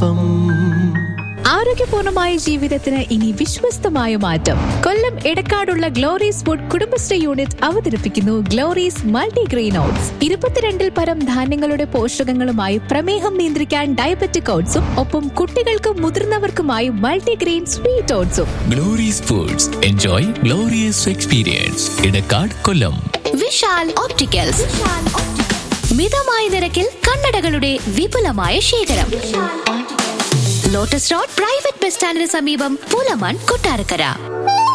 ഒപ്പം ആരോഗ്യപൂർണമായ ജീവിതത്തിന് ഇനി വിശ്വസ്തമായ മാറ്റം കൊല്ലം എടക്കാടുള്ള ഗ്ലോറീസ് ഫുഡ് കുടുംബശ്രീ യൂണിറ്റ് അവതരിപ്പിക്കുന്നു ഗ്ലോറീസ് മൾട്ടിഗ്രെയിൻ ഓട്സ് ഇരുപത്തിരണ്ടിൽ പരം ധാന്യങ്ങളുടെ പോഷകങ്ങളുമായി പ്രമേഹം നിയന്ത്രിക്കാൻ ഡയബറ്റിക് ഓട്സും ഒപ്പം കുട്ടികൾക്കും മുതിർന്നവർക്കുമായി മൾട്ടിഗ്രെയിൻ സ്വീറ്റ് ഓട്സും Glory's foods enjoy glorious experience Edakkad Kollam Vishal opticals മിതമായ നിരക്കിൽ കണ്ണടകളുടെ വിപുലമായ ശേഖരം ലോട്ടസ് റോഡ് പ്രൈവറ്റ് ബസ് സ്റ്റാൻഡിന് സമീപം പൂലമാൻ കൊട്ടാരക്കര